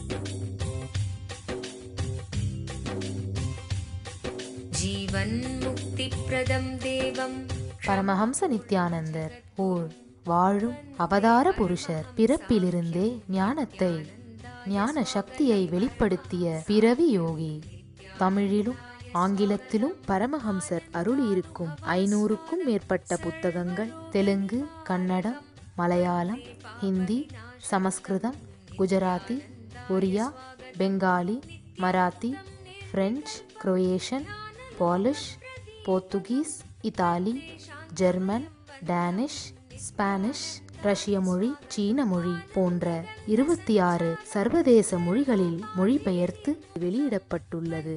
जीवन्मुक्तिप्रदं देवम् பரமஹம்ச நித்யானந்தர் ஓர் வாழும் அவதார புருஷர் பிறப்பிலிருந்தே ஞானத்தை ஞான சக்தியை வெளிப்படுத்திய பிறவி யோகி தமிழிலும் ஆங்கிலத்திலும் பரமஹம்சர் அருளியிருக்கும் ஐநூறுக்கும் மேற்பட்ட புத்தகங்கள் Telugu Kannada Malayalam Hindi Sanskrit Gujarati Oriya Bengali Marathi French Croatian Polish Portuguese Italy German Danish Spanish ரஷ்ய மொழி சீன மொழி போன்ற இருபத்தி ஆறு சர்வதேச மொழிகளில் மொழிபெயர்த்து வெளியிடப்பட்டுள்ளது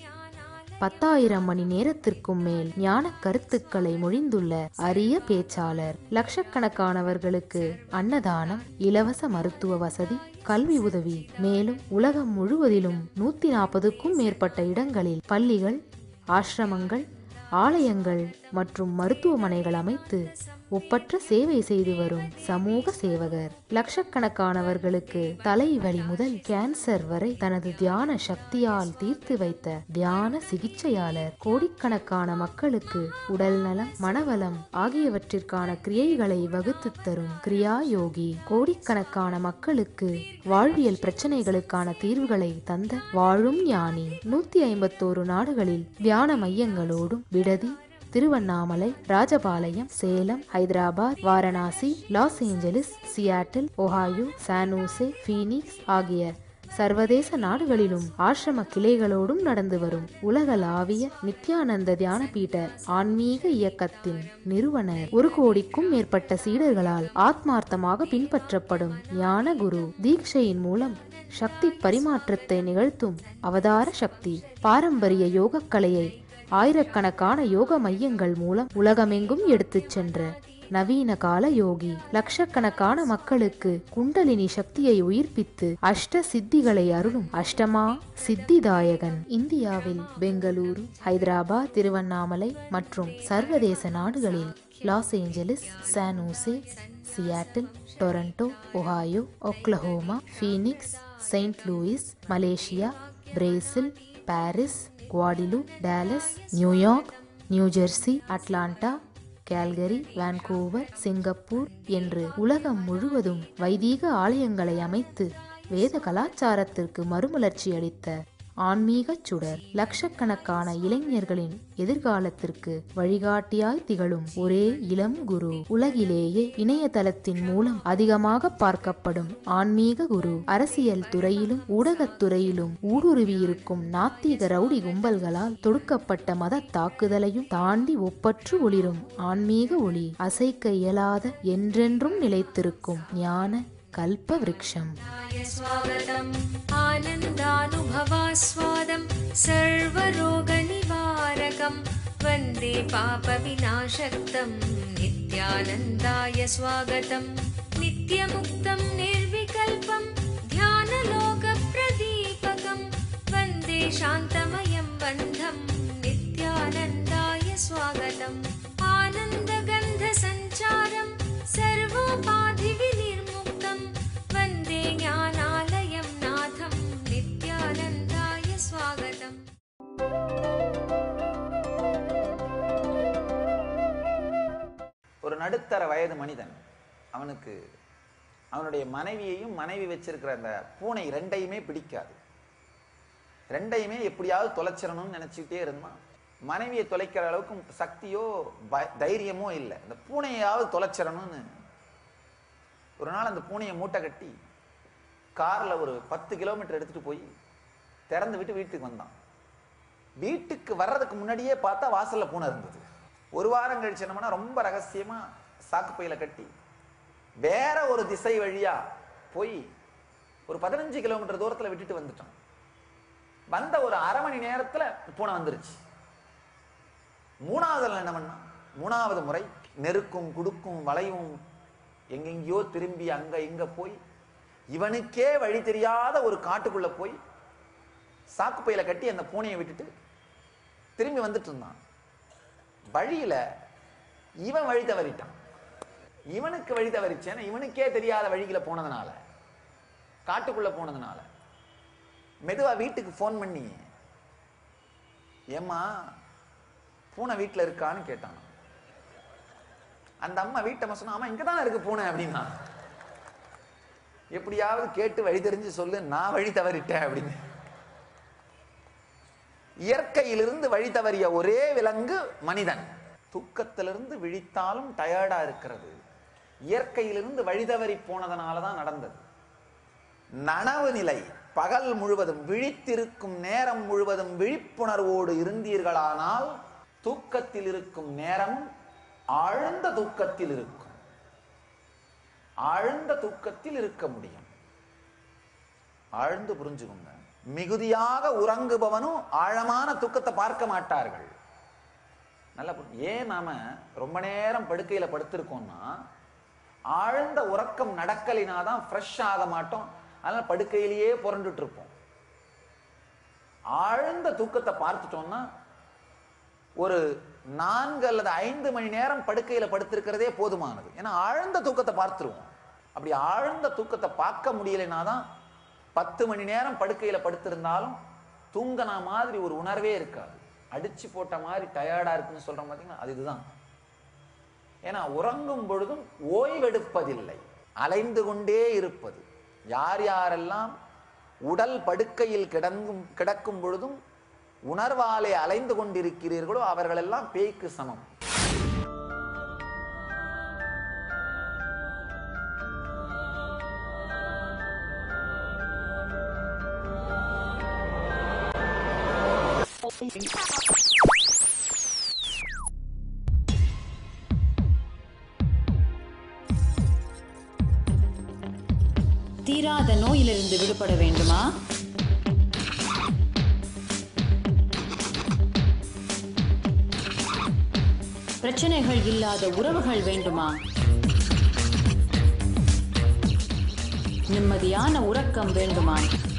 பத்தாயிரம் மணி நேரத்திற்கும் மேல் ஞான கருத்துக்களை மொழிந்துள்ள அரிய பேச்சாளர் லட்சக்கணக்கானவர்களுக்கு அன்னதானம் இலவச மருத்துவ வசதி கல்வி உதவி மேலும் உலகம் முழுவதிலும் நூத்தி நாற்பதுக்கும் மேற்பட்ட இடங்களில் பள்ளிகள் ஆசிரமங்கள் ஆலயங்கள் மற்றும் மருத்துவமனைகள் அமைத்து ஒப்பற்ற சேவை செய்து வரும் சமூக சேவகர் லட்சக்கணக்கானவர்களுக்கு தலைவலி முதல் கேன்சர் வரை தனது தியான சக்தியால் தீர்த்து வைத்த தியான சிகிச்சையாளர் கோடிக்கணக்கான மக்களுக்கு உடல் நலம் மனவளம் ஆகியவற்றிற்கான கிரியைகளை வகுத்து தரும் கிரியா யோகி கோடிக்கணக்கான மக்களுக்கு வாழ்வியல் பிரச்சனைகளுக்கான தீர்வுகளை தந்த வாழும் ஞானி நூத்தி ஐம்பத்தோரு நாடுகளில் தியான மையங்களோடும் விடுதி Tiruvannamalai Rajapalayam Salem Hyderabad Varanasi Los Angeles Seattle Ohio San Jose Phoenix ஆகிய சர்வதேச நாடுகளிலும் ஆசிரம கிளைகளோடும் நடந்து வரும் உலகளாவிய நித்யானந்த தியானபீட ஆன்மீக இயக்கத்தின் நிறுவனர் ஒரு கோடிக்கும் மேற்பட்ட சீடர்களால் ஆத்மார்த்தமாக பின்பற்றப்படும் ஞான குரு தீட்சையின் மூலம் சக்தி பரிமாற்றத்தை நிகழ்த்தும் அவதார சக்தி பாரம்பரிய யோகக்கலையை ஆயிரக்கணக்கான யோக மையங்கள் மூலம் உலகமெங்கும் எடுத்துச் சென்ற நவீன கால யோகி லட்சக்கணக்கான மக்களுக்கு குண்டலினி சக்தியை உயிர்ப்பித்து அஷ்ட சித்திகளை அருளும் அஷ்டமா சித்திதாயகன் இந்தியாவில் பெங்களூரு ஹைதராபாத் திருவண்ணாமலை மற்றும் சர்வதேச நாடுகளில் Los Angeles San Jose Seattle Toronto Ohio Oklahoma Phoenix Saint Louis Malaysia Brazil Paris Guadeloupe Dallas New York New Jersey Atlanta Calgary Vancouver Singapore என்று உலகம் முழுவதும் வைதீக ஆலயங்களை அமைத்து வேத கலாச்சாரத்திற்கு மறுமலர்ச்சி அளித்த ஆன்மீகச் சுடர் லட்சக்கணக்கான இளைஞர்களின் எதிர்காலத்திற்கு வழிகாட்டியாய் திகழும் ஒரே இளம் குரு உலகிலேயே இணையதளத்தின் மூலம் அதிகமாக பார்க்கப்படும் ஆன்மீக குரு அரசியல் துறையிலும் ஊடகத் துறையிலும் ஊடுருவியிருக்கும் நாத்திக ரவுடி கும்பல்களால் தொடுக்கப்பட்ட மத தாக்குதலையும் தாண்டி ஒப்பற்று ஒளிரும் ஆன்மீக ஒளி அசைக்க இயலாத என்றென்றும் நிலைத்திருக்கும் ஞான கல்ப விருட்சம் य स्वागतम् आनन्दानुभवास्वादं सर्वरोगनिवारकं वन्दे पापविनाशक्तं नित्यानन्दाय स्वागतम् नित्यमुक्तं निर्विकल्पं ध्यानलोकप्रदीपकं वन्दे शान्तमयं बन्धं नित्यानन्दाय स्वागतम् आनन्दगन्धसञ्चारं सर्वोपाधिविनिर्मुक्तं वन्दे ज्ञानालयं नाथं नित्यानन्दाय स्वागतम् ஒரு நடுத்தர வயது மனிதன் அவனுக்கு அவனுடைய மனைவியையும் மனைவி வச்சிருக்கிற அந்த பூனை ரெண்டையுமே பிடிக்காது ரெண்டையுமே எப்படியாவது தொலைச்சிடணும்னு நினைச்சுக்கிட்டே இருந்தான் மனைவியை தொலைக்கிற அளவுக்கு சக்தியோ ப- தைரியமோ இல்லை அந்த பூனையாவது தொலைச்சிடணும்னு ஒரு நாள் அந்த பூனையை மூட்டை கட்டி கார்ல ஒரு பத்து கிலோமீட்டர் எடுத்துட்டு போய் திறந்து விட்டு வீட்டுக்கு வந்தான் வீட்டுக்கு வர்றதுக்கு முன்னாடியே பார்த்தா வாசல்ல பூனை இருந்தது ஒரு வாரம் கழிச்சு என்னம்னா ரொம்ப ரகசியமா சாக்கு பையில கட்டி வேற ஒரு திசை வழியா போய் ஒரு பதினஞ்சு கிலோமீட்டர் தூரத்துல விட்டுட்டு வந்துட்டான் வந்த ஒரு அரை மணி நேரத்துல பூனை வந்துருச்சு மூணாவது நாள் என்ன பண்ணா மூணாவது முறை நெருக்கும் குடுக்கும் வளையும் எங்கெங்கேயோ திரும்பி அங்க இங்க போய் இவனுக்கே வழி தெரியாத ஒரு காட்டுக்குள்ள போய் சாக்கு பையில கட்டி அந்த பூனையை விட்டுட்டு திரும்பி வந்துட்டு இருந்தான் வழியில இவன் வழி தவறிட்டான் இவனுக்கு வழி தவறிச்சேன்னா இவனுக்கே தெரியாத வழிகளை போனதுனால காட்டுக்குள்ள போனதுனால மெதுவா வீட்டுக்கு ஃபோன் பண்ணி ஏம்மா பூனை வீட்டில் இருக்கான்னு கேட்டான் அந்த அம்மா வீட்டை சொன்னா ஆமா இங்க இருக்கு பூனை அப்படின்னா எப்படியாவது கேட்டு வழி தெரிஞ்சு சொல்லு நான் வழி தவறிட்டேன் அப்படின்னு இயற்கையிலிருந்து வழி தவறிய ஒரே விலங்கு மனிதன் தூக்கத்திலிருந்து விழித்தாலும் டயர்டா இருக்கிறது இயற்கையிலிருந்து வழி தவறி போனதனால தான் நடந்தது நனவு நிலை பகல் முழுவதும் விழித்திருக்கும் நேரம் முழுவதும் விழிப்புணர்வோடு இருந்தீர்களானால் தூக்கத்தில் இருக்கும் நேரம் ஆழ்ந்த தூக்கத்தில் இருக்கும் ஆழ்ந்த தூக்கத்தில் இருக்க முடியும் ஆழ்ந்து புரிஞ்சுக்கோங்க மிகுதியாக உறங்குபவனும் ஆழமான தூக்கத்தை பார்க்க மாட்டார்கள் நல்லா புரி- ஏன் நாம ரொம்ப நேரம் படுக்கையில படுத்திருக்கோம்னா ஆழ்ந்த உறக்கம் நடக்கலினாதான் ஃப்ரெஷ் ஆக மாட்டோம் அதனால படுக்கையிலேயே புரண்டுட்டு இருப்போம் ஆழ்ந்த தூக்கத்தை பார்த்துட்டோம்னா ஒரு நான்கு அல்லது ஐந்து மணி நேரம் படுக்கையில படுத்திருக்கிறதே போதுமானது ஏன்னா ஆழ்ந்த தூக்கத்தை பார்த்துருவோம் அப்படி ஆழ்ந்த தூக்கத்தை பார்க்க முடியலைன்னா தான் பத்து மணி நேரம் படுக்கையில படுத்திருந்தாலும் தூங்கின மாதிரி ஒரு உணர்வே இருக்காது அடிச்சு போட்ட மாதிரி டயர்டா இருக்குன்னு சொல்றோம் பார்த்தீங்கன்னா அது இதுதான் ஏன்னா உறங்கும் பொழுதும் ஓய்வெடுப்பதில்லை அலைந்து கொண்டே இருப்பது யார் யாரெல்லாம் உடல் படுக்கையில் கிடங்கும் கிடக்கும் பொழுதும் உணர்வாலே அலைந்து கொண்டிருக்கிறீர்களோ அவர்களெல்லாம் பேய்க்கு சமம் தீராத நோயிலிருந்து விடுபட வேண்டுமா பிரச்சனைகள் இல்லாத உறவுகள் வேண்டுமா நிம்மதியான உறக்கம் வேண்டுமா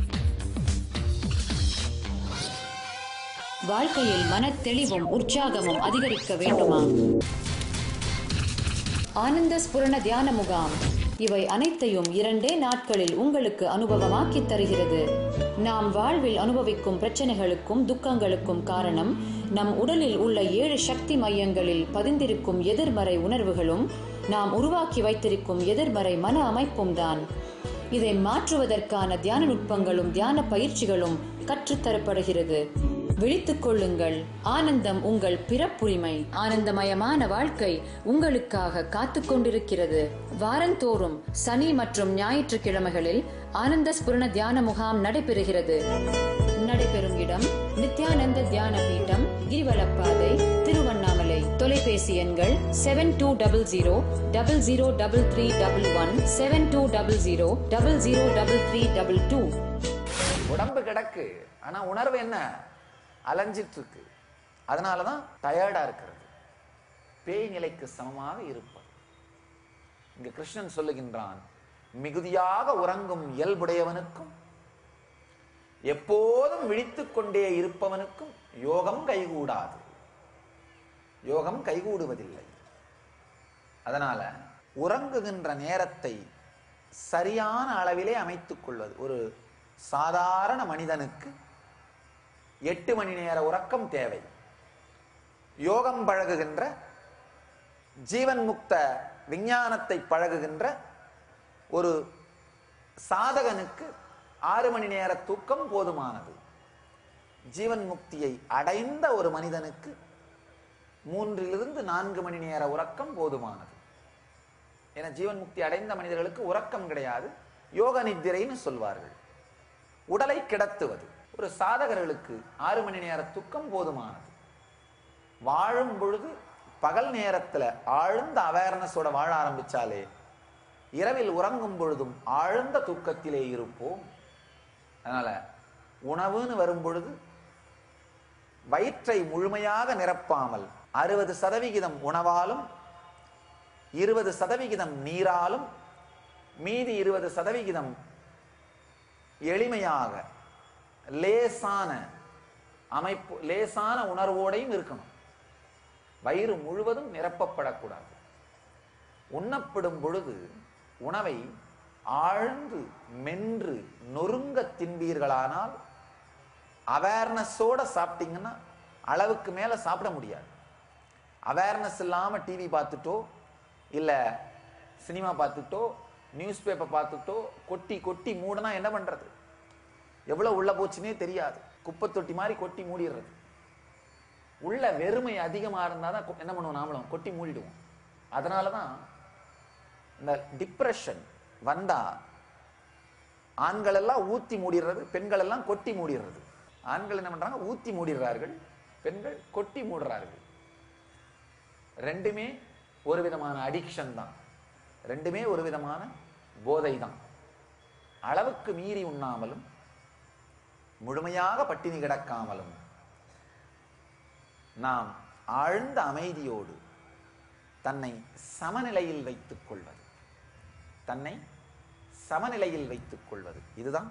வாழ்க்கையில் மனத்தெளிவும் உற்சாகமும் அதிகரிக்க வேண்டுமா ஆனந்த ஸ்புரண தியான முகாம் இவை அனைத்தையும் இரண்டே நாட்களில் உங்களுக்கு அனுபவமாக்கித் தருகிறது நாம் வாழ்வில் அனுபவிக்கும் பிரச்சனைகளுக்கும் துக்கங்களுக்கும் காரணம் நம் உடலில் உள்ள ஏழு சக்தி மையங்களில் பதிந்திருக்கும் எதிர்மறை உணர்வுகளும் நாம் உருவாக்கி வைத்திருக்கும் எதிர்மறை மன அமைப்பும் தான் இதை மாற்றுவதற்கான தியான நுட்பங்களும் தியான பயிற்சிகளும் கற்றுத்தரப்படுகிறது விழித்துக் கொள்ளுங்கள் ஆனந்தம் உங்கள் பிறப்புரிமை ஆனந்தமயமான வாழ்க்கை உங்களுக்காக காத்துக் கொண்டிருக்கிறது வாரந்தோறும் சனி மற்றும் ஞாயிற்றுக்கிழமைகளில் ஆனந்த ஸ்புரண தியான முகாம் நடைபெறுகிறது நடைபெறும் இடம் நித்யானந்த தியான பீட்டம் கிரிவலப்பாதை திருவண்ணாமலை தொலைபேசி எண்கள் seven two double zero double zero double three double one seven two double zero double zero double three double two உடம்பு கிடக்கு ஆனா உணர்வு என்ன அலைஞ்சிட்டு இருக்கு அதனாலதான் டயர்டா இருக்கிறது பேய் நிலைக்கு சமமாக இருப்பது இங்க கிருஷ்ணன் சொல்லுகின்றான் மிகுதியாக உறங்கும் இயல்புடையவனுக்கும் எப்போதும் விழித்துக் கொண்டே இருப்பவனுக்கும் யோகம் கைகூடாது யோகம் கைகூடுவதில்லை அதனால உறங்குகின்ற நேரத்தை சரியான அளவிலே அமைத்துக் கொள்வது ஒரு சாதாரண மனிதனுக்கு எட்டு மணி நேர உறக்கம் தேவை யோகம் பழகுகின்ற ஜீவன் முக்த விஞ்ஞானத்தை பழகுகின்ற ஒரு சாதகனுக்கு ஆறு மணி நேர தூக்கம் போதுமானது ஜீவன் முக்தியை அடைந்த ஒரு மனிதனுக்கு மூன்றிலிருந்து நான்கு மணி நேர உறக்கம் போதுமானது என ஜீவன் முக்தி அடைந்த மனிதர்களுக்கு உறக்கம் கிடையாது யோக நித்திரைன்னு சொல்வார்கள் உடலை கிடத்துவது ஒரு சாதகர்களுக்கு ஆறு மணி நேர தூக்கம் போதுமானது வாழும் பொழுது பகல் நேரத்துல ஆழ்ந்த அவேர்னஸோட வாழ ஆரம்பிச்சாலே இரவில் உறங்கும் பொழுதும் ஆழ்ந்த தூக்கத்திலே இருப்போம் அதனால உணவுன்னு வரும் பொழுது வயிற்றை முழுமையாக நிரப்பாமல் அறுபது சதவிகிதம் உணவாலும் இருபது சதவிகிதம் நீராலும் மீதி இருபது சதவிகிதம் எளிமையாக லேசான அமைப்பு லேசான உணர்வோடையும் இருக்கணும் வயிறு முழுவதும் நிரப்பப்படக்கூடாது உண்ணப்படும் பொழுது உணவை ஆழ்ந்து மென்று நொறுங்க தின்பீர்களானால் அவேர்னஸோட சாப்பிட்டீங்கன்னா அளவுக்கு மேலே சாப்பிட முடியாது அவேர்னஸ் இல்லாமல் டிவி பார்த்துட்டோ இல்லை சினிமா பார்த்துட்டோ நியூஸ் பேப்பர் பார்த்துட்டோ கொட்டி கொட்டி மூடனா என்ன பண்ணுறது எவ்வளோ உள்ள போச்சுன்னே தெரியாது குப்பை தொட்டி மாதிரி கொட்டி மூடிடுறது உள்ள வெறுமை அதிகமாக இருந்தால் தான் கொ- என்ன பண்ணுவோம் நாமளும் கொட்டி மூடிடுவோம் அதனால தான் இந்த டிப்ரெஷன் வந்தா ஆண்கள் எல்லாம் ஊத்தி மூடிடுறது பெண்கள் எல்லாம் கொட்டி மூடிடுறது ஆண்கள் என்ன பண்றாங்க ஊத்தி மூடிடுறார்கள் பெண்கள் கொட்டி மூடுறார்கள் ரெண்டுமே ஒரு விதமான அடிக்ஷன் தான் ரெண்டுமே ஒரு விதமான போதை தான் அளவுக்கு மீறி உண்ணாமலும் முழுமையாக பட்டினி கிடக்காமலும் நாம் ஆழ்ந்த அமைதியோடு தன்னை சமநிலையில் வைத்துக் கொள்வது தன்னை சமநிலையில் வைத்துக் கொள்வது இதுதான்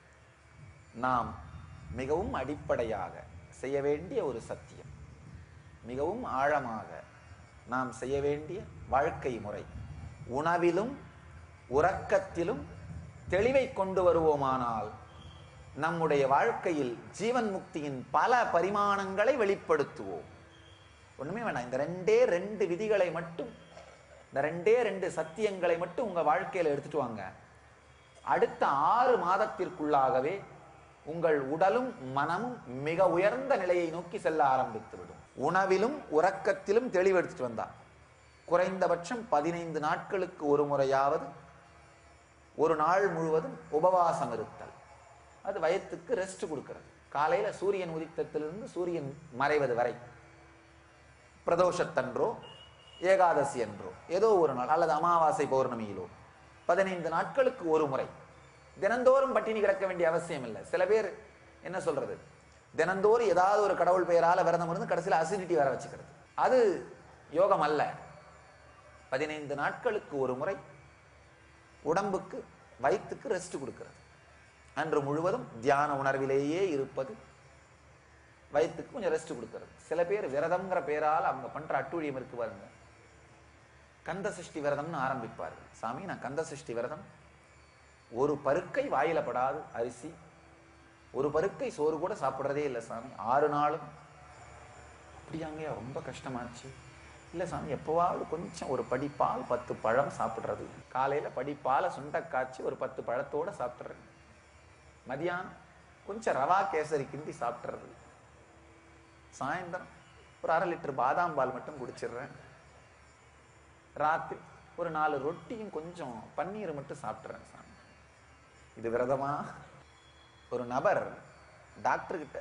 நாம் மிகவும் அடிப்படையாக செய்ய வேண்டிய ஒரு சத்தியம் மிகவும் ஆழமாக நாம் செய்ய வேண்டிய வாழ்க்கை முறை உணவிலும் உறக்கத்திலும் தெளிவை கொண்டு வருவோமானால் நம்முடைய வாழ்க்கையில் ஜீவன் முக்தியின் பல பரிமாணங்களை வெளிப்படுத்துவோம் ஒண்ணுமே வேணாம் இந்த ரெண்டே ரெண்டு விதிகளை மட்டும் இந்த ரெண்டே ரெண்டு சத்தியங்களை மட்டும் உங்க வாழ்க்கையில எடுத்துட்டு வாங்க அடுத்த ஆறு மாதத்திற்குள்ளாகவே உங்கள் உடலும் மனமும் மிக உயர்ந்த நிலையை நோக்கி செல்ல ஆரம்பித்து விடும் உணவிலும் உறக்கத்திலும் தெளிவு எடுத்துட்டு வந்தா குறைந்தபட்சம் பதினைந்து நாட்களுக்கு ஒரு முறையாவது ஒரு நாள் முழுவதும் உபவாசம் இருத்தல் அது வயத்துக்கு ரெஸ்ட் கொடுக்கிறது காலையில சூரியன் உதித்தத்திலிருந்து சூரியன் மறைவது வரை பிரதோஷத்தன்றோ ஏகாதசி அன்றோ ஏதோ ஒரு நாள் அல்லது அமாவாசை பௌர்ணமியிலோ பதினைந்து நாட்களுக்கு ஒரு முறை தினந்தோறும் பட்டினி கிடக்க வேண்டிய அவசியம் இல்லை சில பேர் என்ன சொல்றது தினந்தோறும் ஏதாவது ஒரு கடவுள் பெயரால விரதம் இருந்து கடைசியில் அசிடிட்டி வர வச்சுக்கிறது அது யோகம் அல்ல பதினைந்து நாட்களுக்கு ஒரு முறை உடம்புக்கு வயிற்றுக்கு ரெஸ்ட் கொடுக்கிறது அன்று முழுவதும் தியான உணர்விலேயே இருப்பது வயிற்றுக்கு கொஞ்சம் ரெஸ்ட் கொடுக்கிறது சில பேர் விரதம்ங்கிற பேரால் அவங்க பண்ற அட்டூழியம் இருக்கு பாருங்க கந்த சஷ்டி விரதம்னு ஆரம்பிப்பார்கள் சாமி நான் கந்த சஷ்டி விரதம் ஒரு பருக்கை வாயில படாது அரிசி ஒரு பருக்கை சோறு கூட சாப்பிடுறதே இல்லை சாமி ஆறு நாளும் அப்படியாங்கய்யா ரொம்ப கஷ்டமாச்சு இல்லை சாமி எப்போவாவது கொஞ்சம் ஒரு படி பால் பத்து பழம் சாப்பிடுறது காலையில படி பாலை சுண்ட காய்ச்சி ஒரு பத்து பழத்தோட சாப்பிட்றது மதியானம் கொஞ்சம் ரவா கேசரி கிண்டி சாப்பிட்றது சாயந்தரம் ஒரு அரை லிட்டர் பாதாம் பால் மட்டும் குடிச்சிடுறேன் ராத்திரி ஒரு நாலு ரொட்டியும் கொஞ்சம் பன்னீர் மட்டும் சாப்பிட்றேன் சாமி இது விரதமா ஒரு நபர் டாக்டர் கிட்ட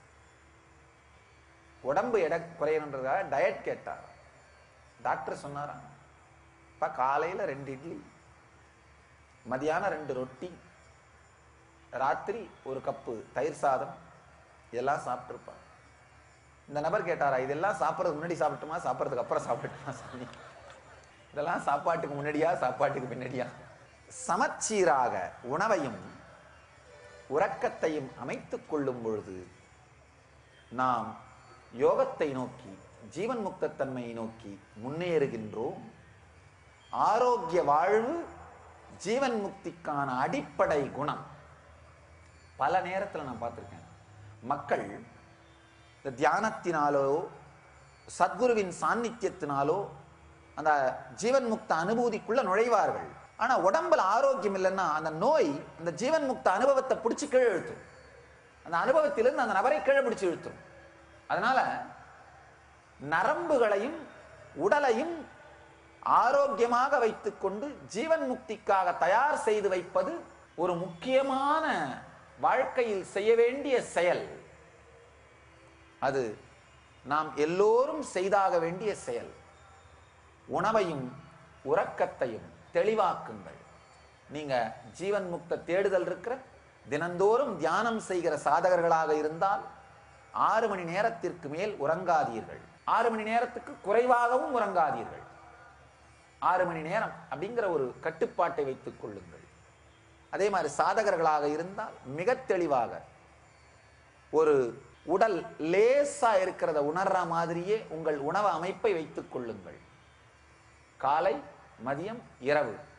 உடம்பு எடை குறையணுன்றதுக்காக டயட் கேட்டார் டாக்டர் சொன்னாராம் அப்பா காலையில ரெண்டு இட்லி மதியானம் ரெண்டு ரொட்டி ராத்திரி ஒரு கப்பு தயிர் சாதம் இதெல்லாம் சாப்பிட்டுருப்பான் இந்த நபர் கேட்டாரா இதெல்லாம் சாப்பிட்றதுக்கு முன்னாடி சாப்பிட்டுமா சாப்பிட்றதுக்கு அப்புறம் சாப்பிட்டுமா சாமி இதெல்லாம் சாப்பாட்டுக்கு முன்னாடியா சாப்பாட்டுக்கு பின்னாடியா சமச்சீராக உணவையும் உறக்கத்தையும் அமைத்துக் கொள்ளும் பொழுது நாம் யோகத்தை நோக்கி ஜீவன் முக்தத்தன்மையை நோக்கி முன்னேறுகின்றோம் ஆரோக்கிய வாழ்வு ஜீவன் முக்திக்கான அடிப்படை குணம் பல நேரத்தில் நான் பார்த்திருக்கேன் மக்கள் இந்த தியானத்தினாலோ சத்குருவின் சாநித்தியத்தினாலோ அந்த ஜீவன் முக்த அனுபூதிக்குள்ள நுழைவார்கள் ஆனா உடம்புல ஆரோக்கியம் இல்லைன்னா அந்த நோய் அந்த ஜீவன் முக்த அனுபவத்தை பிடிச்சி கீழே இழுத்தும் அந்த அனுபவத்திலிருந்து அந்த நபரை கீழே பிடிச்சி இழுத்தும் அதனால நரம்புகளையும் உடலையும் ஆரோக்கியமாக வைத்துக்கொண்டு ஜீவன் முக்திக்காக தயார் செய்து வைப்பது ஒரு முக்கியமான வாழ்க்கையில் செய்ய வேண்டிய செயல் அது நாம் எல்லோரும் செய்தாக வேண்டிய செயல் உணவையும் உறக்கத்தையும் தெளிவாக்குங்கள் நீங்க ஜீவன் முக்த தேடுதல் இருக்கிற தினந்தோறும் தியானம் செய்கிற சாதகர்களாக இருந்தால் ஆறு மணி நேரத்திற்கு மேல் உறங்காதீர்கள் ஆறு மணி நேரத்துக்கு குறைவாகவும் உறங்காதீர்கள் ஆறு மணி நேரம் அப்படிங்கிற ஒரு கட்டுப்பாட்டை வைத்துக் கொள்ளுங்கள் அதே மாதிரி சாதகர்களாக இருந்தால் மிக தெளிவாக ஒரு உடல் லேசா இருக்கிறத உணர்ற மாதிரியே உங்கள் உணவு அமைப்பை வைத்துக் கொள்ளுங்கள் காலை மதியம் இரவு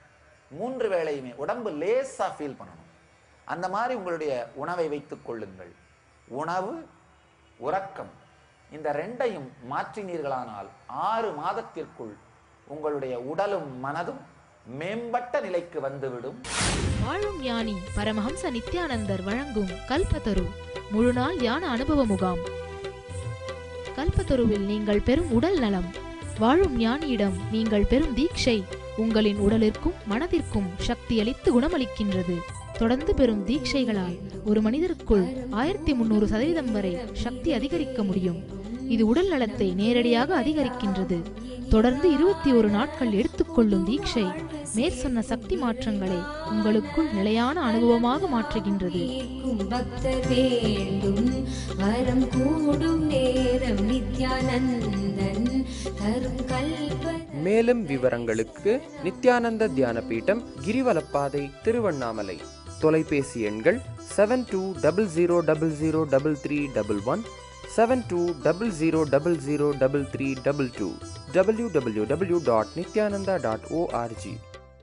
மூன்று வேளையுமே உடம்பு லேசா ஃபீல் பண்ணணும் அந்த மாதிரி உங்களுடைய உணவை வைத்துக் கொள்ளுங்கள் உணவு உறக்கம் இந்த ரெண்டையும் மாற்றினீர்களானால் ஆறு மாதத்திற்குள் உங்களுடைய உடலும் மனதும் மேம்பட்ட நிலைக்கு வந்துவிடும் வாழும் ஞானி பரமஹம்ச நித்யானந்தர் வழங்கும் கல்பத்தரு முழுநாள் தியான அனுபவ முகாம் கல்பத்தருவில் நீங்கள் பெறும் உடல் நலம் வாழும் ஞானியிடம் நீங்கள் பெறும் தீட்சை உங்களின் உடலிற்கும் மனதிற்கும் சக்தியளித்து குணமளிக்கின்றது தொடர்ந்து பெறும் தீட்சைகளால் ஒரு மனிதருக்குள் ஆயிரத்தி முன்னூறு சதவீதம் வரை சக்தி அதிகரிக்க முடியும் இது உடல் நலத்தை நேரடியாக அதிகரிக்கின்றது தொடர்ந்து இருபத்தி ஒரு நாட்கள் எடுத்துக்கொள்ளும் தீட்சை மேற்சொன்ன சக்தி மாற்றங்களை உங்களுக்குள் நிலையான அனுபவமாக மாற்றுகின்றது கேட்கும் பக்தர் வேண்டும் வரம் கூடும் நேரம் நித்யானந்தன் தரும் கல்ப மேலும் விவரங்களுக்கு நித்யானந்த தியான பீடம் கிரிவலப்பாதை திருவண்ணாமலை தொலைபேசி எண்கள் seven two double zero double zero double three double one seven two double zero double zero double three double two W W W dot Nithyananda dot ORG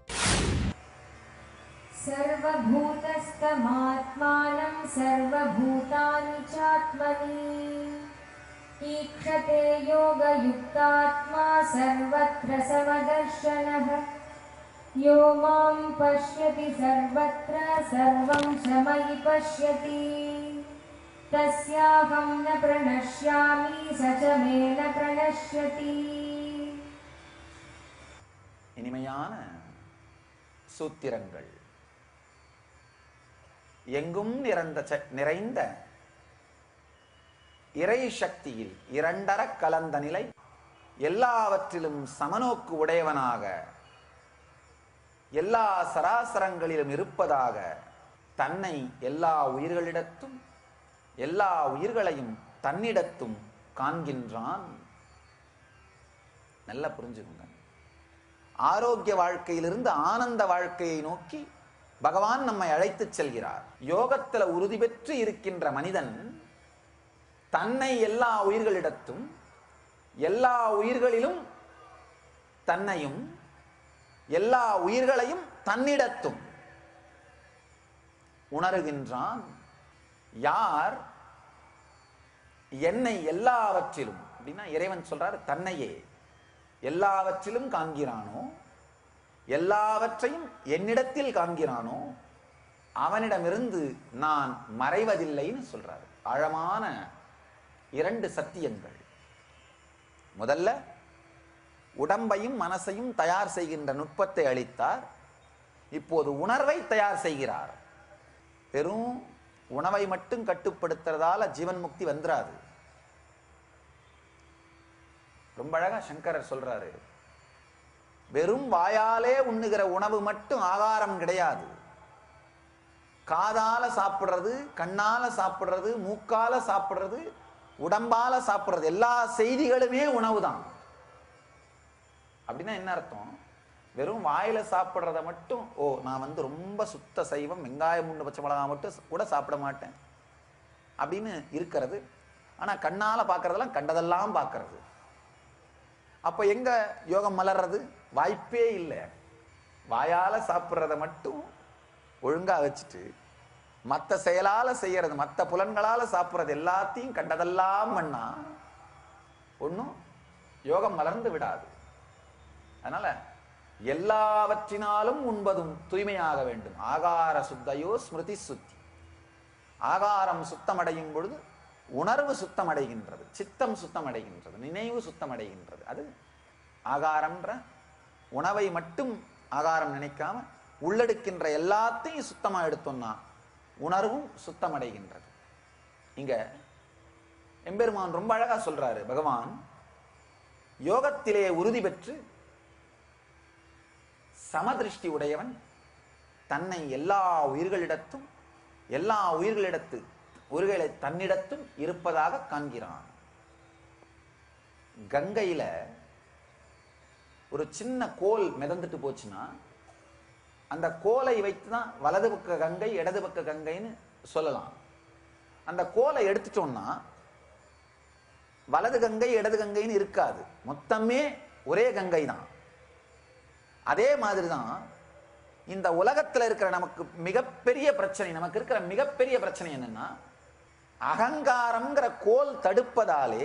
सर्वभूतस्थमात्मानं सर्वभूतानि चात्मनि ईक्षते योगयुक्तात्मा सर्वत्र समदर्शनः यो मां पश्यति सर्वत्र सर्वं शमयि पश्यति तस्याहं न प्रणश्यामि स च मे न प्रणश्यति இனிமையான சூத்திரங்கள் எங்கும் நிறந்த ச- நிறைந்த இறை சக்தியில் இரண்டர கலந்த நிலை எல்லாவற்றிலும் சமநோக்கு உடையவனாக எல்லா சராசரங்களிலும் இருப்பதாக தன்னை எல்லா உயிர்களிடத்தும் எல்லா உயிர்களையும் தன்னிடத்தும் காண்கின்றான் நல்லா புரிஞ்சுக்கோங்க ஆரோக்கிய வாழ்க்கையிலிருந்து ஆனந்த வாழ்க்கையை நோக்கி பகவான் நம்மை அழைத்துச் செல்கிறார் யோகத்துல உறுதி பெற்று இருக்கின்ற மனிதன் தன்னை எல்லா உயிர்களிடத்தும் எல்லா உயிர்களிலும் தன்னையும் எல்லா உயிர்களையும் தன்னிடத்தும் உணர்கின்றான் யார் என்னை எல்லாவற்றிலும் அப்படின்னா இறைவன் சொல்றார் தன்னையே எல்லாவற்றிலும் காண்கிறானோ எல்லாவற்றையும் என்னிடத்தில் காண்கிறானோ அவனிடமிருந்து நான் மறைவதில்லைன்னு சொல்றாரு ஆழமான இரண்டு சத்தியங்கள் முதல்ல உடம்பையும் மனசையும் தயார் செய்கின்ற நுட்பத்தை அளித்தார் இப்போது உணர்வை தயார் செய்கிறார் வெறும் உணவை மட்டும் கட்டுப்படுத்துறதால ஜீவன் முக்தி வந்துராது ரொம்ப அழகா சங்கரர் சொல்றாரு வெறும் வாயாலே உண்ணுகிற உணவு மட்டும் ஆகாரம் கிடையாது காதால சாப்பிடுறது கண்ணால சாப்பிடுறது மூக்கால சாப்பிடுறது உடம்பால சாப்பிடுறது எல்லா செய்திகளுமே உணவு தான் அப்படின்னா என்ன அர்த்தம் வெறும் வாயில சாப்பிடுறத மட்டும் ஓ நான் வந்து ரொம்ப சுத்த சைவம் வெங்காயம் முண்டு பச்சை மிளகா மட்டும் கூட சாப்பிட மாட்டேன் அப்படின்னு இருக்கிறது ஆனா கண்ணால பார்க்கறதெல்லாம் கண்டதெல்லாம் பார்க்கறது அப்ப எங்க யோகம் மலர்றது வாய்ப்பே இல்லை வாயால சாப்பிட்றத மட்டும் ஒழுங்கா வச்சுட்டு மற்ற செயலால செய்யறது மற்ற புலன்களால சாப்பிட்றது எல்லாத்தையும் கண்டதெல்லாம் பண்ணா ஒன்றும் யோகம் மலர்ந்து விடாது அதனால எல்லாவற்றினாலும் உண்பதும் தூய்மையாக வேண்டும் ஆகார சுத்தையோ ஸ்மிருதி சுத்தி ஆகாரம் சுத்தமடையும் பொழுது உணர்வு சுத்தமடைகின்றது சித்தம் சுத்தமடைகின்றது நினைவு சுத்தமடைகின்றது அது ஆகாரம்ன்ற உணவை மட்டும் ஆகாரம் நினைக்காம உள்ளெடுக்கின்ற எல்லாத்தையும் சுத்தமா எடுத்தோம்னா உணர்வும் சுத்தமடைகின்றது இங்க எம்பெருமான் ரொம்ப அழகா சொல்றாரு பகவான் யோகத்திலே உறுதி பெற்று சமதிருஷ்டி உடையவன் தன்னை எல்லா உயிர்களிடத்தும் எல்லா உயிர்களிடத்து உயிர்களை தன்னிடத்தும் இருப்பதாக காண்கிறான் கங்கையில ஒரு சின்ன கோல் மிதந்துட்டு போச்சுன்னா அந்த கோலை வைத்து தான் வலது பக்க கங்கை இடது பக்க கங்கைன்னு சொல்லலாம் அந்த கோலை எடுத்துட்டோம்னா வலது கங்கை இடது கங்கைன்னு இருக்காது மொத்தமே ஒரே கங்கை தான் அதே மாதிரி தான் இந்த உலகத்துல இருக்கிற நமக்கு மிகப்பெரிய பிரச்சனை நமக்கு இருக்கிற மிகப்பெரிய பிரச்சனை என்னன்னா அகங்காரம்ங்கிற கோல் தடுப்பதாலே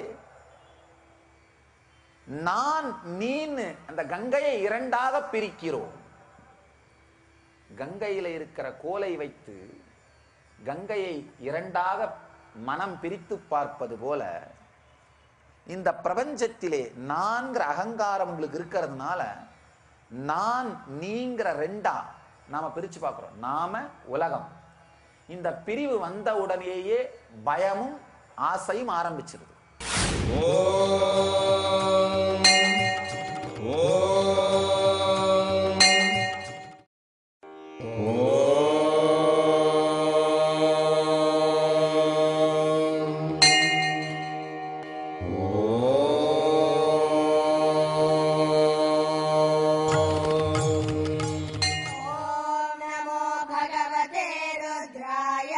நான் நீன்னு அந்த கங்கையை இரண்டாக பிரிக்கிறோம் கங்கையில இருக்கிற கோலை வைத்து கங்கையை இரண்டாக மனம் பிரித்து பார்ப்பது போல இந்த பிரபஞ்சத்திலே நான்கிற அகங்காரம் உங்களுக்கு இருக்கிறதுனால நான் நீங்கிற ரெண்டா நாம பிரிச்சு பார்க்கிறோம் நாம உலகம் இந்த பிரிவு வந்த உடனேயே பயமும் ஆசையும் ஆரம்பிச்சிருது ॐ नमो भगवते रुद्राय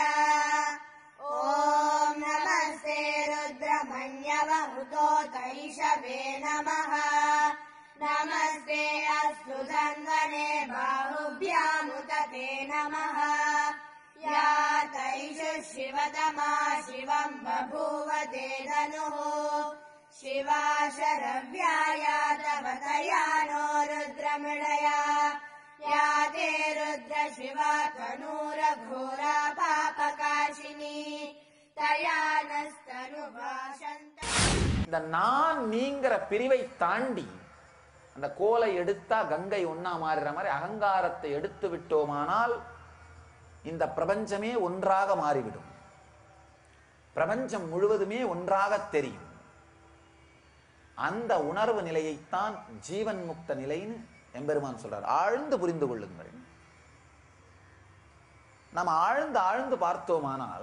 ॐ नमस्ते रुद्रमन्यवहुतो तैषवे नमः नमस्ते अस्तु धन्वने बाहुभ्यामुदते नमः या तैष शिवतमा शिवम् बभूव ते धनुः शिवा शरव्याया तव तया नो रुद्रमृणया या ते रुद्र शिवा तनूरघोरा पापकाशिनी तया नस्तनुभाषन्त இந்த நான் நீங்கிற பிரிவை தாண்டி அந்த கோலை எடுத்தா கங்கை ஒன்னா மாறுற மாதிரி அகங்காரத்தை எடுத்து விட்டோமானால் இந்த பிரபஞ்சமே ஒன்றாக மாறிவிடும் பிரபஞ்சம் முழுவதுமே ஒன்றாக தெரியும் அந்த உணர்வு நிலையைத்தான் ஜீவன் முக்த நிலைன்னு எம்பெருமான் சொல்றார் ஆழ்ந்து புரிந்து கொள்ளுங்கள் நாம் ஆழ்ந்து ஆழ்ந்து பார்த்தோமானால்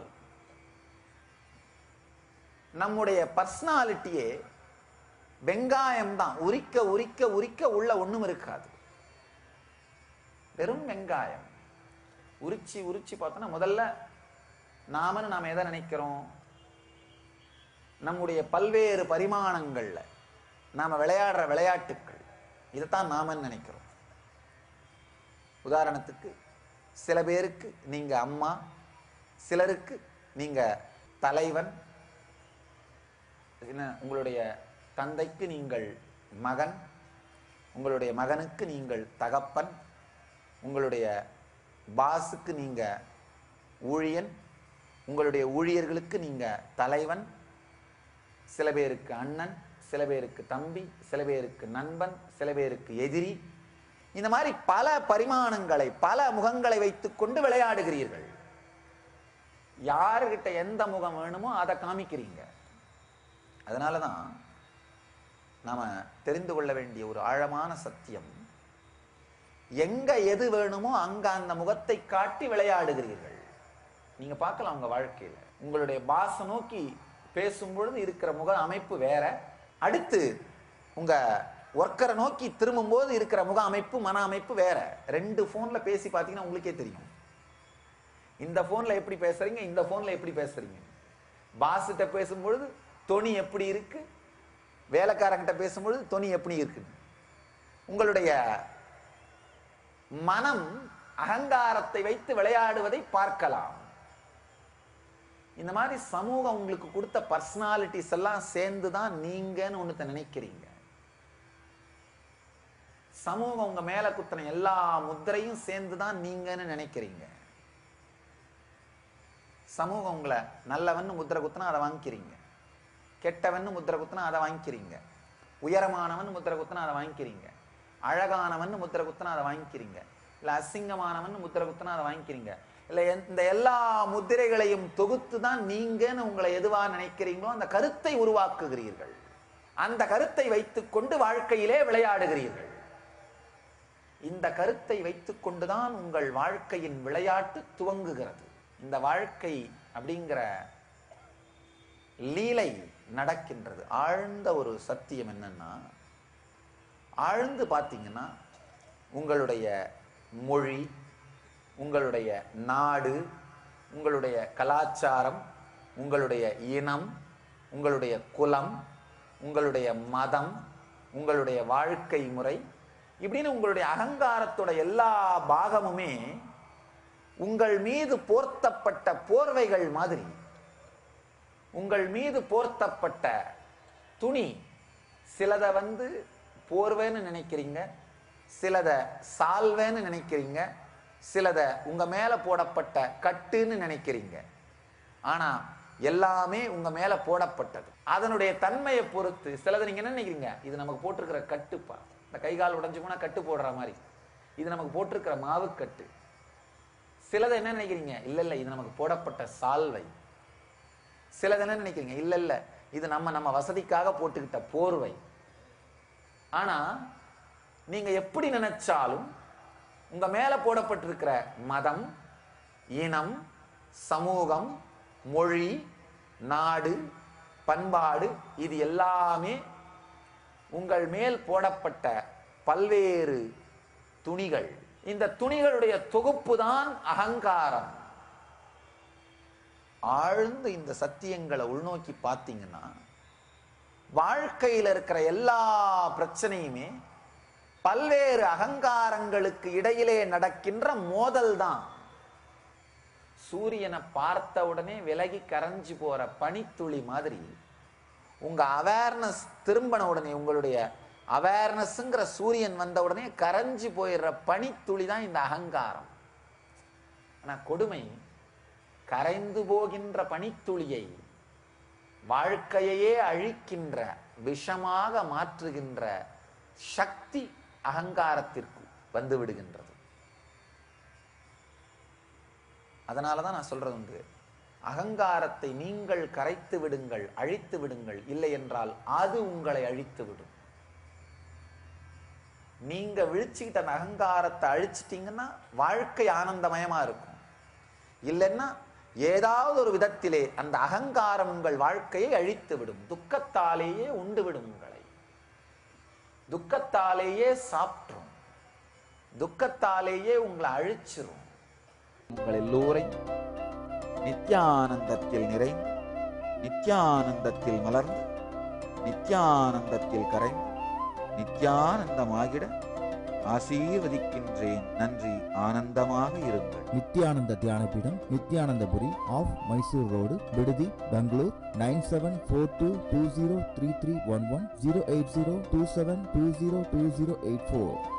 நம்முடைய பர்சனாலிட்டியே வெங்காயம் தான் உரிக்க உரிக்க உரிக்க உள்ள ஒண்ணும் இருக்காது வெறும் வெங்காயம் உரிச்சு உரிச்சு பார்த்தோம்னா முதல்ல நாமன்னு நாம் எதை நினைக்கிறோம் நம்முடைய பல்வேறு பரிமாணங்கள்ல நாம விளையாடுற விளையாட்டுக்கள் இதைத்தான் நாமன்னு நினைக்கிறோம் உதாரணத்துக்கு சில பேருக்கு நீங்க அம்மா சிலருக்கு நீங்க தலைவன் என்ன உங்களுடைய தந்தைக்கு நீங்கள் மகன் உங்களுடைய மகனுக்கு நீங்கள் தகப்பன் உங்களுடைய பாஸுக்கு நீங்க ஊழியன் உங்களுடைய ஊழியர்களுக்கு நீங்க தலைவன் சில பேருக்கு அண்ணன் சில பேருக்கு தம்பி சில பேருக்கு நண்பன் சில பேருக்கு எதிரி இந்த மாதிரி பல பரிமாணங்களை பல முகங்களை வைத்துக்கொண்டு விளையாடுகிறீர்கள் யாருகிட்ட எந்த முகம் வேணுமோ அதை காமிக்கிறீங்க அதனால தான் நாம தெரிந்து கொள்ள வேண்டிய ஒரு ஆழமான சத்தியம் எங்க எது வேணுமோ அங்க அந்த முகத்தை காட்டி விளையாடுகிறீர்கள் நீங்க பார்க்கலாம் உங்க வாழ்க்கையில உங்களுடைய பாச நோக்கி பேசும்பொழுது இருக்கிற முக அமைப்பு வேற அடுத்து உங்க ஒர்க்கரை நோக்கி திரும்பும்போது இருக்கிற முக அமைப்பு மன அமைப்பு வேற ரெண்டு போன்ல பேசி பார்த்தீங்கன்னா உங்களுக்கே தெரியும் இந்த போன்ல எப்படி பேசுறீங்க இந்த போன்ல எப்படி பேசுறீங்க பாஸ்கிட்ட பேசும்பொழுது தொனி எப்படி இருக்கு வேலைக்காரங்கிட்ட பேசும்பொழுது தொனி எப்படி இருக்கு உங்களுடைய மனம் அகங்காரத்தை வைத்து விளையாடுவதை பார்க்கலாம் இந்த மாதிரி சமூகம் உங்களுக்கு கொடுத்த பர்சனாலிட்டிஸ் எல்லாம் சேர்ந்து தான் நீங்கன்னு ஒன்றத்தை நினைக்கிறீங்க சமூகம் உங்க மேல குத்தின எல்லா முத்திரையும் சேர்ந்து தான் நீங்கன்னு நினைக்கிறீங்க சமூகம் உங்களை நல்லவன்னு முத்திரை குத்துனா அதை வாங்கிக்கிறீங்க கெட்டவன் முத்திரை குத்துனா அதை வாங்கிக்கிறீங்க உயரமானவன் முத்திரை குத்துனா அதை வாங்கிக்கிறீங்க அழகானவன் முத்திரை குத்துனா அதை வாங்கிக்கிறீங்க இல்ல அசிங்கமானவன் முத்திரை குத்துனா அதை வாங்கிக்கிறீங்க இல்ல எந்த- இந்த எல்லா முத்திரைகளையும் தொகுத்து தான் நீங்கன்னு உங்களை எதுவா நினைக்கிறீங்களோ அந்த கருத்தை உருவாக்குகிறீர்கள் அந்த கருத்தை வைத்துக்கொண்டு வாழ்க்கையிலே விளையாடுகிறீர்கள் இந்த கருத்தை வைத்துக்கொண்டுதான் உங்கள் வாழ்க்கையின் விளையாட்டு துவங்குகிறது இந்த வாழ்க்கை அப்படிங்கிற லீலை நடக்கின்றது ஆழ்ந்த ஒரு சத்தியம் என்னன்னா ஆழ்ந்து பார்த்தீங்கன்னா உங்களுடைய மொழி உங்களுடைய நாடு உங்களுடைய கலாச்சாரம் உங்களுடைய இனம் உங்களுடைய குலம் உங்களுடைய மதம் உங்களுடைய வாழ்க்கை முறை இப்படின்னு உங்களுடைய அகங்காரத்தோட எல்லா பாகமுமே உங்கள் மீது போர்த்தப்பட்ட போர்வைகள் மாதிரி உங்கள் மீது போர்த்தப்பட்ட துணி சிலதை வந்து போர்வைன்னு நினைக்கிறீங்க சிலதை சால்வைன்னு நினைக்கிறீங்க சிலதை உங்க மேல போடப்பட்ட கட்டுன்னு நினைக்கிறீங்க ஆனா எல்லாமே உங்க மேல போடப்பட்டது அதனுடைய தன்மையை பொறுத்து சிலதை நீங்க என்ன நினைக்கிறீங்க இது நமக்கு போட்டிருக்கிற கட்டுப்பா இந்த கை கால் உடைஞ்சு போனா கட்டு போடுற மாதிரி இது நமக்கு போட்டிருக்கிற மாவு கட்டு சிலதை என்ன நினைக்கிறீங்க இல்ல இல்ல இது நமக்கு போடப்பட்ட சால்வை சிலது என்ன நினைக்கிறீங்க இல்ல இல்ல இது நம்ம நம்ம வசதிக்காக போட்டுக்கிட்ட போர்வை ஆனா நீங்க எப்படி நினைச்சாலும் உங்க மேல போடப்பட்டிருக்கிற மதம் இனம் சமூகம் மொழி நாடு பண்பாடு இது எல்லாமே உங்கள் மேல் போடப்பட்ட பல்வேறு துணிகள் இந்த துணிகளுடைய தொகுப்பு தான் அகங்காரம் ஆழ்ந்து இந்த சத்தியங்களை உள்நோக்கி பார்த்தீங்கன்னா வாழ்க்கையில் இருக்கிற எல்லா பிரச்சனையுமே பல்வேறு அகங்காரங்களுக்கு இடையிலே நடக்கின்ற மோதல் தான் சூரியனை பார்த்த உடனே விலகி கரைஞ்சு போற பனித்துளி மாதிரி உங்க அவேர்னஸ் திரும்பின உடனே உங்களுடைய அவேர்னஸ்ங்கிற சூரியன் வந்த உடனே கரைஞ்சு போயிடுற பனித்துளி தான் இந்த அகங்காரம் ஆனா கொடுமை கரைந்து போகின்ற பனித்துளியை வாழ்க்கையையே அழிக்கின்ற விஷமாக மாற்றுகின்ற சக்தி அகங்காரத்திற்கு வந்து விடுகின்றது அதனால தான் நான் சொல்றது உண்டு அகங்காரத்தை நீங்கள் கரைத்து விடுங்கள் அழித்து விடுங்கள் இல்லை என்றால் அது உங்களை அழித்து விடும் நீங்க விழிச்சுக்கிட்ட அந்த அகங்காரத்தை அழிச்சிட்டீங்கன்னா வாழ்க்கை ஆனந்தமயமா இருக்கும் இல்லைன்னா ஏதாவது ஒரு விதத்திலே அந்த அகங்காரம் உங்கள் வாழ்க்கையை அழித்து விடும் துக்கத்தாலேயே உண்டு விடும் உங்களை துக்கத்தாலேயே சாப்பிட்ரும் துக்கத்தாலேயே உங்களை அழிச்சிரும் உங்கள் எல்லோரையும் நித்யானந்தத்தில் நிறைந்து நித்யானந்தத்தில் மலர்ந்து நித்யானந்தத்தில் கரைந்து நித்யானந்தமாகிட ஆசீர்வதிக்கின்றேன் நன்றி ஆனந்தமாக இருங்கள் நித்யானந்த தியானபீடம் நித்யானந்தபுரி ஆஃப் மைசூர் ரோடு விடுதி Bangalore nine seven four two two zero three three one one zero eight zero two seven two zero two zero eight four